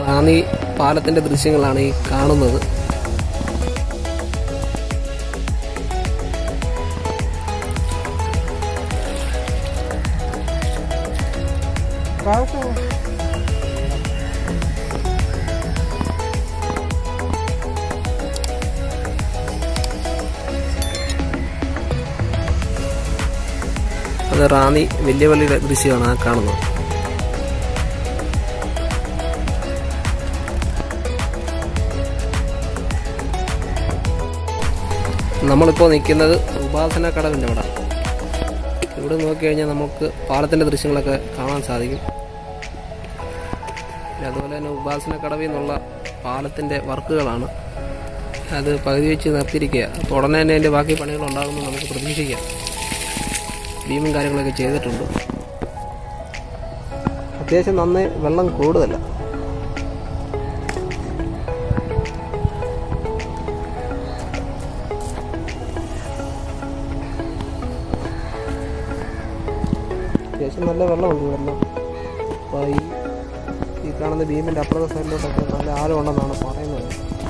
റാന്നി പാലത്തിന്റെ ദൃശ്യങ്ങളാണ് ഈ കാണുന്നത് അത് റാന്നി വലിയ പള്ളിയുടെ ദൃശ്യമാണ് ആ കാണുന്നത് നമ്മളിപ്പോൾ നിൽക്കുന്നത് ഉപാസന കടവിൻ്റെ അവിടെ ഇവിടെ നോക്കിക്കഴിഞ്ഞാൽ നമുക്ക് പാലത്തിൻ്റെ ദൃശ്യങ്ങളൊക്കെ കാണാൻ സാധിക്കും പിന്നെ അതുപോലെ തന്നെ ഉപാസന കടവിൽ നിന്നുള്ള പാലത്തിൻ്റെ വർക്കുകളാണ് അത് പകുതി വെച്ച് നിർത്തിയിരിക്കുക അപ്പോൾ ഉടനെ തന്നെ അതിൻ്റെ ബാക്കി പണികൾ ഉണ്ടാകുമെന്ന് നമുക്ക് പ്രതീക്ഷിക്കാം ഭീമും കാര്യങ്ങളൊക്കെ ചെയ്തിട്ടുണ്ട് അത്യാവശ്യം നന്നായി വെള്ളം കൂടുതല അത്യാവശ്യം നല്ല വെള്ളമുണ്ട് വെള്ളം അപ്പോൾ ഈ ഈ കാണുന്ന ഭീമിൻ്റെ അപ്പുറത്തെ സൈഡിലോട്ടൊക്കെ നല്ല ആഴമുണ്ടെന്നാണ് പറയുന്നത്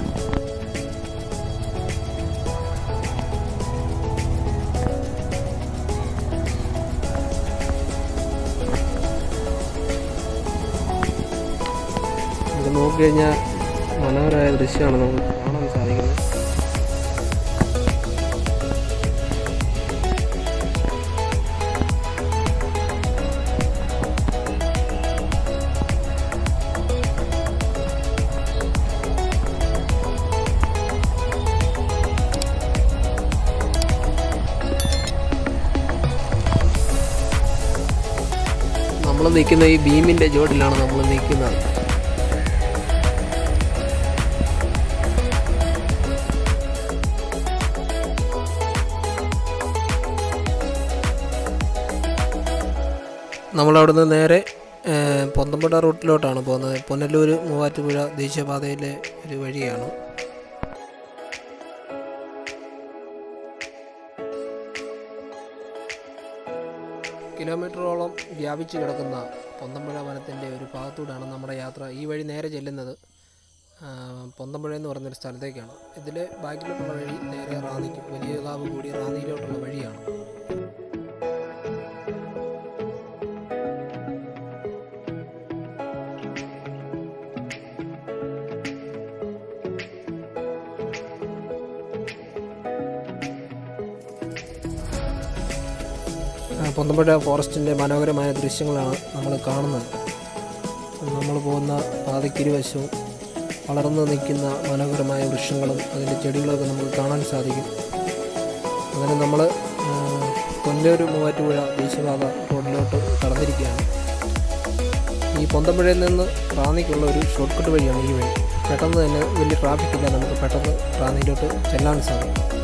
ഇത് നോക്കിക്കഴിഞ്ഞാൽ മനോഹരമായ ദൃശ്യമാണ് നമുക്ക് കാണാൻ സാധിക്കുന്നത് നമ്മൾ നിൽക്കുന്ന ഈ ബീമിൻ്റെ ജോഡിലാണ് നമ്മൾ നിൽക്കുന്നത് നമ്മളവിടുന്ന് നേരെ ഏഹ്, പൊന്തമ്പുഴ റൂട്ടിലോട്ടാണ് പോകുന്നത് പുനലൂർ മൂവാറ്റുപുഴ ദേശീയപാതയിലെ ഒരു വഴിയാണ് കിലോമീറ്ററോളം വ്യാപിച്ചു കിടക്കുന്ന പൊന്തമ്പുഴ വനത്തിൻ്റെ ഒരു ഭാഗത്തൂടെയാണ് നമ്മുടെ യാത്ര ഈ വഴി നേരെ ചെല്ലുന്നത് ആ, പൊന്തമ്പുഴ എന്ന് പറയുന്നൊരു സ്ഥലത്തേക്കാണ് ഇതിൽ ബാക്കിലോട്ടുള്ള വഴി നേരെ റാന്നിക്ക് വലിയ കാവ് കൂടി റാന്നിയിലോട്ടുള്ള വഴിയാണ് ആ, പൊന്തമ്പുഴ ഫോറസ്റ്റിൻ്റെ മനോഹരമായ ദൃശ്യങ്ങളാണ് നമ്മൾ കാണുന്നത് നമ്മൾ പോകുന്ന പാതയ്ക്കിരുവശവും വളർന്നു നിൽക്കുന്ന മനോഹരമായ വൃക്ഷങ്ങളും അതിൻ്റെ ചെടികളൊക്കെ നമുക്ക് കാണാൻ സാധിക്കും അങ്ങനെ നമ്മൾ പൊന്നൂർ മൂവാറ്റുപുഴ ദേശീയപാത റോഡിലോട്ട് കടന്നിരിക്കുകയാണ് ഈ പൊന്തമ്പുഴയിൽ നിന്ന് റാന്നിക്കുള്ള ഒരു ഷോർട്ട് കട്ട് വഴിയാണ് ഈ വഴി പെട്ടെന്ന് തന്നെ വലിയ ട്രാഫിക് ഇല്ല നമുക്ക് പെട്ടെന്ന് റാന്നിയിലോട്ട് ചെല്ലാൻ സാധിക്കും